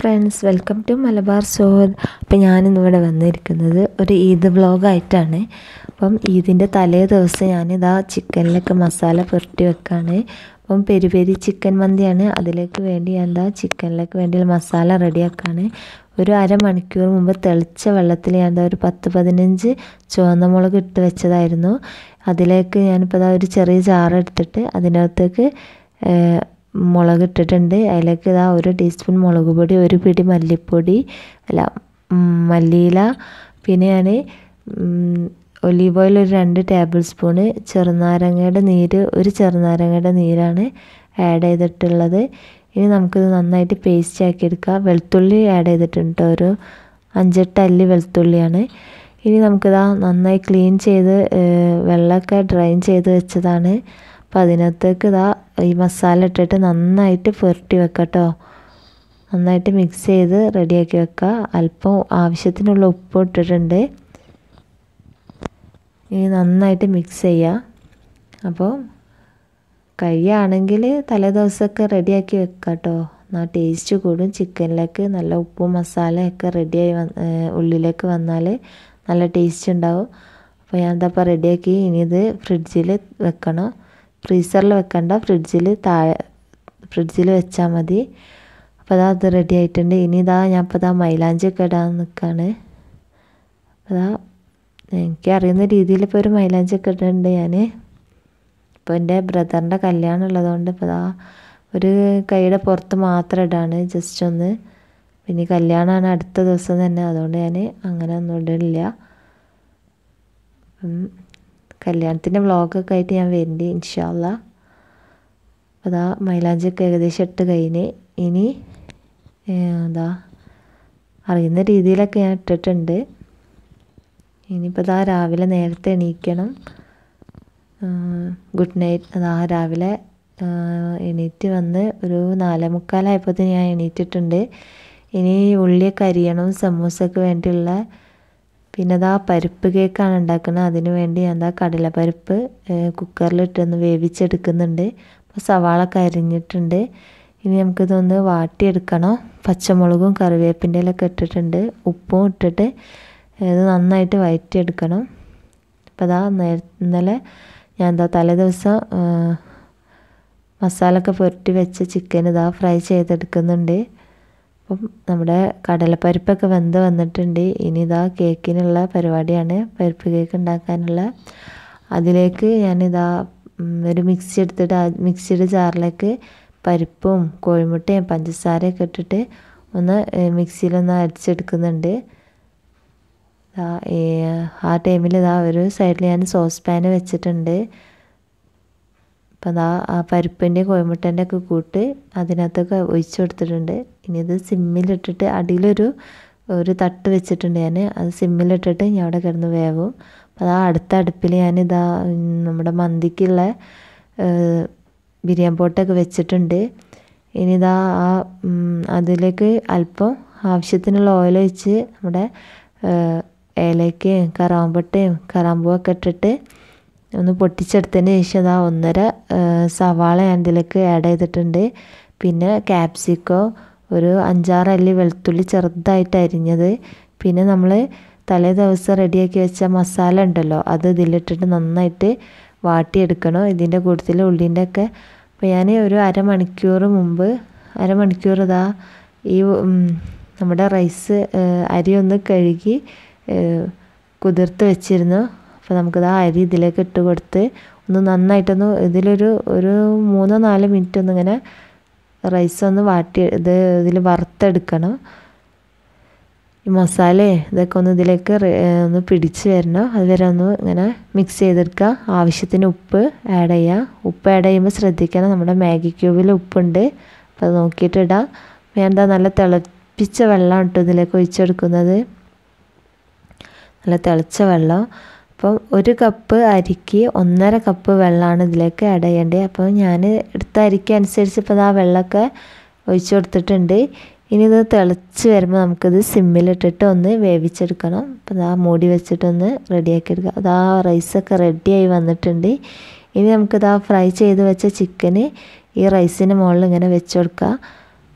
friends welcome to Malabar സോദ് അപ്പം ഞാനിന്നിവിടെ വന്നിരിക്കുന്നത് ഒരു ഈദ് വ്ളോഗായിട്ടാണ് അപ്പം ഈദിൻ്റെ തലേ ദിവസം ഞാനിതാ ചിക്കനിലൊക്കെ മസാല പുരട്ടി വെക്കാണ് അപ്പം പെരി പെരി ചിക്കൻ മന്തിയാണ് അതിലേക്ക് വേണ്ടി ഞാൻ എന്താ ചിക്കനിലേക്ക് വേണ്ടി മസാല റെഡിയാക്കാണ് ഒരു അരമണിക്കൂർ മുമ്പ് തെളിച്ച വെള്ളത്തിൽ ഞാൻ എന്താ ഒരു പത്ത് പതിനഞ്ച് ചുവന്ന മുളക് ഇട്ട് വെച്ചതായിരുന്നു അതിലേക്ക് ഞാനിപ്പോൾ ഇതാ ഒരു ചെറിയ ജാറ് എടുത്തിട്ട് അതിനകത്തേക്ക് മുളക് ഇട്ടിട്ടുണ്ട് അതിലേക്ക് ഇതാ ഒരു ടീസ്പൂൺ മുളക് പൊടി ഒരു പിടി മല്ലിപ്പൊടി അല്ല മല്ലിയില പിന്നെ ഞാൻ ഒലീവ് ഓയിൽ ഒരു രണ്ട് ടേബിൾ സ്പൂണ് ചെറുനാരങ്ങയുടെ നീര് ഒരു ചെറുനാരങ്ങയുടെ നീരാണ് ആഡ് ചെയ്തിട്ടുള്ളത് ഇനി നമുക്കിത് നന്നായിട്ട് പേസ്റ്റ് ആക്കി എടുക്കാം വെളുത്തുള്ളി ആഡ് ചെയ്തിട്ടുണ്ട് ഒരു അഞ്ചെട്ട് അല്ലി വെളുത്തുള്ളിയാണ് ഇനി നമുക്കിതാ നന്നായി ക്ലീൻ ചെയ്ത് വെള്ളമൊക്കെ ഡ്രൈൻ ചെയ്ത് വെച്ചതാണ് അപ്പോൾ അതിനകത്തേക്ക് ഇതാ ഈ മസാല ഇട്ടിട്ട് നന്നായിട്ട് പുരട്ടി വെക്കട്ടോ നന്നായിട്ട് മിക്സ് ചെയ്ത് റെഡിയാക്കി വെക്കുക അല്പം ആവശ്യത്തിനുള്ള ഉപ്പ് ഇട്ടിട്ടുണ്ട് ഇനി നന്നായിട്ട് മിക്സ് ചെയ്യുക അപ്പോൾ കഴിയുകയാണെങ്കിൽ തലേ ദിവസമൊക്കെ റെഡിയാക്കി വെക്കുക കേട്ടോ എന്നാൽ ടേസ്റ്റ് കൂടും ചിക്കനിലേക്ക് നല്ല ഉപ്പും മസാലയൊക്കെ റെഡിയായി ഉള്ളിലേക്ക് വന്നാൽ നല്ല ടേസ്റ്റ് ഉണ്ടാവും അപ്പോൾ ഞാൻ എന്താ ഇപ്പോൾ റെഡിയാക്കി ഇനി ഇത് ഫ്രിഡ്ജിൽ വെക്കണം ഫ്രീസറിൽ വെക്കണ്ട ഫ്രിഡ്ജിൽ താഴെ ഫ്രിഡ്ജിൽ വെച്ചാൽ മതി അപ്പോൾ അതാ അത് റെഡി ആയിട്ടുണ്ട് ഇനി ഇതാ ഞാൻ ഇപ്പോൾ ഇതാ മൈലാഞ്ചിയൊക്കെ ഇടാൻ നിൽക്കുകയാണ് അതാ എനിക്ക് അറിയുന്ന രീതിയിൽ ഇപ്പോൾ ഒരു മൈലാഞ്ചിയൊക്കെ ഇടുന്നുണ്ട് ഞാൻ ഇപ്പോൾ എൻ്റെ ബ്രദറിൻ്റെ കല്യാണം ഉള്ളതുകൊണ്ട് ഇപ്പോൾ ഇതാ ഒരു കൈയുടെ പുറത്ത് മാത്രം ഇടാണ് ജസ്റ്റ് ഒന്ന് പിന്നെ കല്യാണമാണ് അടുത്ത ദിവസം തന്നെ അതുകൊണ്ട് ഞാൻ അങ്ങനെ ഒന്നും ഇടില്ല കല്യാണത്തിൻ്റെ വ്ളോഗൊക്കെ ആയിട്ട് ഞാൻ വരുന്നുണ്ട് ഇൻഷാല്ല അതാ മൈലാഞ്ചിയൊക്കെ ഏകദേശം ഇട്ട് കഴിഞ്ഞ് ഇനി എന്താ അറിയുന്ന രീതിയിലൊക്കെ ഞാൻ ഇട്ടിട്ടുണ്ട് ഇനിയിപ്പോൾ ഇതാ രാവിലെ നേരത്തെ എണീക്കണം ഗുഡ് നൈറ്റ് അതാ രാവിലെ എണീറ്റ് വന്ന് ഒരു നാലേ മുക്കാലായപ്പോഴത്തേന് ഞാൻ എണീറ്റിട്ടുണ്ട് ഇനി ഉള്ളിയൊക്കെ അരിയണം സമൂസക്ക് വേണ്ടിയുള്ള പിന്നെ അതാ പരിപ്പ് കേക്കാണ് ഉണ്ടാക്കുന്നത് അതിന് വേണ്ടി എന്താ കടലപ്പരിപ്പ് കുക്കറിലിട്ടൊന്ന് വേവിച്ചെടുക്കുന്നുണ്ട് അപ്പോൾ സവാളൊക്കെ അരിഞ്ഞിട്ടുണ്ട് ഇനി നമുക്കിതൊന്ന് വാട്ടിയെടുക്കണം പച്ചമുളകും കറിവേപ്പിൻ്റെ ഇലൊക്കെ ഇട്ടിട്ടുണ്ട് ഉപ്പും ഇട്ടിട്ട് ഇത് നന്നായിട്ട് വഴറ്റിയെടുക്കണം അപ്പോൾ അതാ ഇന്നലെ ഞാൻ എന്താ തലേ ദിവസം മസാലയൊക്കെ പുരട്ടി വെച്ച ചിക്കൻ ഇതാ ഫ്രൈ ചെയ്തെടുക്കുന്നുണ്ട് അപ്പം നമ്മുടെ കടലപ്പരിപ്പൊക്കെ വെന്ത് വന്നിട്ടുണ്ട് ഇനി ഇതാ കേക്കിനുള്ള പരിപാടിയാണ് പരിപ്പ് കേക്ക് ഉണ്ടാക്കാനുള്ള അതിലേക്ക് ഞാനിതാ ഒരു മിക്സി എടുത്തിട്ട് മിക്സിയുടെ ജാറിലേക്ക് പരിപ്പും കോഴിമുട്ടയും പഞ്ചസാരയൊക്കെ ഇട്ടിട്ട് ഒന്ന് മിക്സിയിലൊന്ന് അടിച്ചെടുക്കുന്നുണ്ട് ആ ടൈമിൽ ഇതാ ഒരു സൈഡിൽ ഞാൻ സോസ് പാന് വെച്ചിട്ടുണ്ട് അപ്പം അതാ ആ പരിപ്പിൻ്റെ കോഴിമുട്ടേൻ്റെ ഒക്കെ കൂട്ട് അതിനകത്തൊക്കെ ഒഴിച്ചു കൊടുത്തിട്ടുണ്ട് ഇനി ഇത് സിമ്മിലിട്ടിട്ട് അടിയിലൊരു ഒരു തട്ട് വെച്ചിട്ടുണ്ട് ഞാൻ അത് സിമ്മിലിട്ടിട്ട് ഞാൻ അവിടെ കിടന്ന് വേവും അപ്പോൾ അതാ അടുത്ത അടുപ്പിൽ ഞാനിതാ നമ്മുടെ മന്തിക്കുള്ള ബിരിയാണി പോട്ടൊക്കെ വെച്ചിട്ടുണ്ട് ഇനി ഇതാ ആ അതിലേക്ക് അല്പം ആവശ്യത്തിനുള്ള ഓയിൽ ഒഴിച്ച് നമ്മുടെ ഏലക്കയും കറാമ്പട്ടയും കറാമ്പൂവൊക്കെ ഇട്ടിട്ട് ഒന്ന് പൊട്ടിച്ചെടുത്തതിന് ശേഷം അതാ ഒന്നര സവാള ഞാൻ ഇതിലേക്ക് ആഡ് ചെയ്തിട്ടുണ്ട് പിന്നെ ക്യാപ്സിക്കോ ഒരു അഞ്ചാറ് അല്ലി വെളുത്തുള്ളി ചെറുതായിട്ട് അരിഞ്ഞത് പിന്നെ നമ്മൾ തലേ ദിവസം റെഡിയാക്കി വെച്ച മസാല ഉണ്ടല്ലോ അത് ഇതിലിട്ടിട്ട് നന്നായിട്ട് വാട്ടിയെടുക്കണം ഇതിൻ്റെ കൂട്ടത്തിൽ ഉള്ളിൻ്റെ ഒക്കെ അപ്പോൾ ഞാൻ ഒരു അരമണിക്കൂർ മുമ്പ് അരമണിക്കൂർ ഇതാ ഈ നമ്മുടെ റൈസ് അരി ഒന്ന് കഴുകി കുതിർത്ത് വെച്ചിരുന്നു അപ്പോൾ നമുക്കിത് ആ അരി ഇതിലേക്ക് ഇട്ട് കൊടുത്ത് ഒന്ന് നന്നായിട്ടൊന്ന് ഇതിലൊരു ഒരു മൂന്നോ നാല് മിനിറ്റ് ഒന്ന് ഇങ്ങനെ റൈസ് ഒന്ന് വാട്ടി ഇത് ഇതിൽ വറുത്തെടുക്കണം ഈ മസാല ഇതൊക്കെ ഒന്ന് ഇതിലേക്ക് ഒന്ന് പിടിച്ച് വരണം അതുവരെ ഒന്ന് ഇങ്ങനെ മിക്സ് ചെയ്തെടുക്കുക ആവശ്യത്തിന് ഉപ്പ് ആഡ് ചെയ്യുക ഉപ്പ് ആഡ് ചെയ്യുമ്പോൾ ശ്രദ്ധിക്കണം നമ്മുടെ മാഗി ക്യൂബിൽ ഉപ്പുണ്ട് അപ്പോൾ അത് നോക്കിയിട്ട് ഇടാം ഞാൻ എന്താ നല്ല തിളപ്പിച്ച വെള്ളം ഇട്ട് ഇതിലേക്ക് ഒഴിച്ചെടുക്കുന്നത് നല്ല തിളച്ച വെള്ളം അപ്പം ഒരു കപ്പ് അരിക്ക് ഒന്നര കപ്പ് വെള്ളമാണ് ഇതിലേക്ക് ആഡ് ചെയ്യേണ്ടത് അപ്പോൾ ഞാൻ എടുത്ത അരിക്ക് അനുസരിച്ച് ഇപ്പോൾ ആ വെള്ളമൊക്കെ ഒഴിച്ചു കൊടുത്തിട്ടുണ്ട് ഇനി ഇത് തിളച്ച് വരുമ്പോൾ നമുക്കിത് സിമ്മിലിട്ടിട്ട് ഒന്ന് വേവിച്ചെടുക്കണം അപ്പോൾ ആ മൂടി വെച്ചിട്ടൊന്ന് റെഡിയാക്കി എടുക്കുക അതാ റൈസൊക്കെ റെഡിയായി വന്നിട്ടുണ്ട് ഇനി നമുക്കിത് ആ ഫ്രൈ ചെയ്ത് വെച്ച ചിക്കന് ഈ റൈസിന് മുകളിൽ ഇങ്ങനെ വെച്ച് കൊടുക്കുക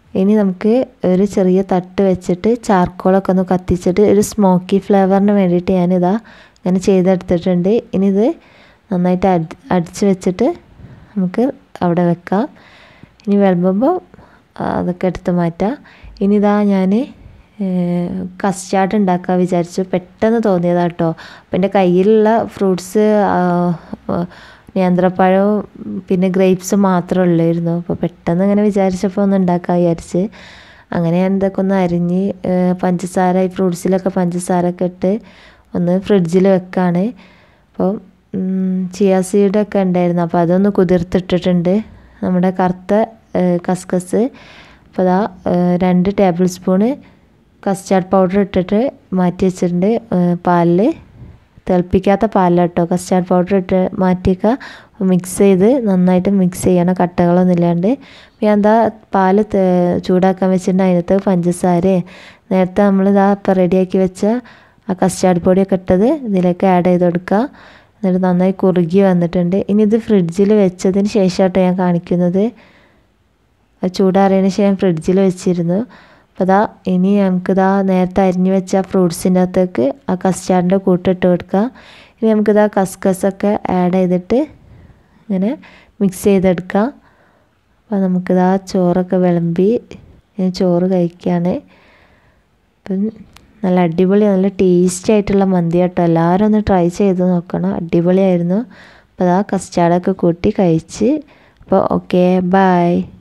ഇനി നമുക്ക് ഒരു ചെറിയ തട്ട് വെച്ചിട്ട് ചാർക്കോളൊക്കെ ഒന്ന് കത്തിച്ചിട്ട് ഒരു സ്മോക്കി ഫ്ലേവറിന് വേണ്ടിയിട്ട് ഞാനിതാ ഇങ്ങനെ ചെയ്തെടുത്തിട്ടുണ്ട് ഇനി ഇത് നന്നായിട്ട് അടി അടിച്ച് വെച്ചിട്ട് നമുക്ക് അവിടെ വെക്കാം ഇനി വിളമ്പുമ്പോൾ അതൊക്കെ എടുത്ത് മാറ്റാം ഇനി ഇതാ ഞാൻ കസ്റ്റാർഡ് ഉണ്ടാക്കാൻ വിചാരിച്ചു പെട്ടെന്ന് തോന്നിയതാ കേട്ടോ അപ്പം എൻ്റെ കയ്യിലുള്ള ഫ്രൂട്ട്സ് നേന്ത്രപ്പഴവും പിന്നെ ഗ്രേപ്സും മാത്രമേ ഉള്ളായിരുന്നു അപ്പോൾ പെട്ടെന്ന് ഇങ്ങനെ വിചാരിച്ചപ്പോൾ ഒന്ന് ഉണ്ടാക്കാൻ വിചാരിച്ച് അങ്ങനെ ഞാൻ ഇതൊക്കെ ഒന്ന് അരിഞ്ഞ് പഞ്ചസാര ഈ ഫ്രൂട്ട്സിലൊക്കെ പഞ്ചസാര ഒക്കെ ഇട്ട് ഒന്ന് ഫ്രിഡ്ജിൽ വെക്കാണ് അപ്പോൾ ചിയ സീഡൊക്കെ ഉണ്ടായിരുന്നു അപ്പോൾ അതൊന്ന് കുതിർത്തിട്ടിട്ടുണ്ട് നമ്മുടെ കറുത്ത കസ്കസ് അപ്പോൾ അതാ രണ്ട് ടേബിൾ സ്പൂണ് കസ്റ്റാർഡ് പൗഡർ ഇട്ടിട്ട് മാറ്റി വെച്ചിട്ടുണ്ട് പാലിൽ തിളപ്പിക്കാത്ത പാലിലാട്ടോ കസ്റ്റാർഡ് പൗഡർ ഇട്ട് മാറ്റിയൊക്കെ മിക്സ് ചെയ്ത് നന്നായിട്ട് മിക്സ് ചെയ്യണം കട്ടകളൊന്നും ഇല്ലാണ്ട് ഞാൻ എന്താ പാല് ചൂടാക്കാൻ വെച്ചിട്ടുണ്ട് അതിനകത്ത് പഞ്ചസാര നേരത്തെ നമ്മൾ ഇതാ ഇപ്പം റെഡിയാക്കി വെച്ച ആ കസ്റ്റാർഡ് പൊടിയൊക്കെ ഇട്ടത് ഇതിലേക്ക് ആഡ് ചെയ്ത് കൊടുക്കുക എന്നിട്ട് നന്നായി കുറുകി വന്നിട്ടുണ്ട് ഇനി ഇത് ഫ്രിഡ്ജിൽ വെച്ചതിന് ശേഷമാട്ടോ ഞാൻ കാണിക്കുന്നത് ചൂടാറിയതിന് ശേഷം ഫ്രിഡ്ജിൽ വെച്ചിരുന്നു അപ്പോൾ ഇതാ ഇനി നമുക്കിതാ നേരത്തെ അരിഞ്ഞു വെച്ച ഫ്രൂട്ട്സിൻ്റെ അകത്തേക്ക് ആ കസ്റ്റാർഡിൻ്റെ കൂട്ടിട്ട് കൊടുക്കുക ഇനി നമുക്കിതാ കസ്കസൊക്കെ ആഡ് ചെയ്തിട്ട് ഇങ്ങനെ മിക്സ് ചെയ്തെടുക്കാം അപ്പോൾ നമുക്കിതാ ചോറൊക്കെ വിളമ്പി ചോറ് കഴിക്കുകയാണ് അപ്പം നല്ല അടിപൊളി നല്ല ടേസ്റ്റി ആയിട്ടുള്ള മന്തി കേട്ടോ എല്ലാവരും ഒന്ന് ട്രൈ ചെയ്ത് നോക്കണം അടിപൊളിയായിരുന്നു അപ്പോൾ അതാ കസ്റ്റാർഡൊക്കെ കൂട്ടി കഴിച്ച് അപ്പോൾ ഓക്കെ ബായ്